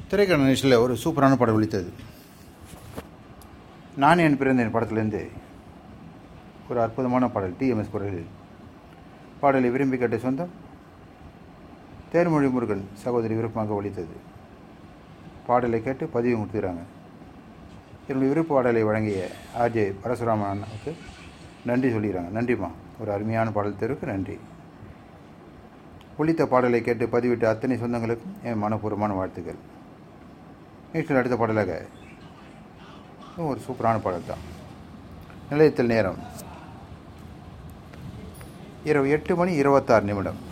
திரைக்கட நிகழ்ச்சியில் ஒரு சூப்பரான படம் ஒழித்தது நான் என் பிறந்தேன் படத்துலேருந்து ஒரு அற்புதமான பாடல் டிஎம்எஸ் குரலில் பாடலை விரும்பி கேட்ட சொந்தம் தேர்மொழி முருகன் சகோதரி விருப்பமாக ஒழித்தது பாடலை கேட்டு பதிவு கொடுத்துக்கிறாங்க என்னுடைய விருப்ப பாடலை வழங்கிய ஆர்ஜே பரசுராமன் அண்ணாவுக்கு நன்றி சொல்லிடுறாங்க நன்றிம்மா ஒரு அருமையான பாடல் தெருக்கு நன்றி ஒழித்த பாடலை கேட்டு பதிவிட்ட அத்தனை சொந்தங்களுக்கும் என் மனப்பூர்வமான வாழ்த்துக்கள் நிகழ்ச்சியில் அடுத்த பாடலாக இதுவும் ஒரு சூப்பரான பாடல் தான் நிலையத்தில் நேரம் இரவு எட்டு மணி இருபத்தாறு நிமிடம்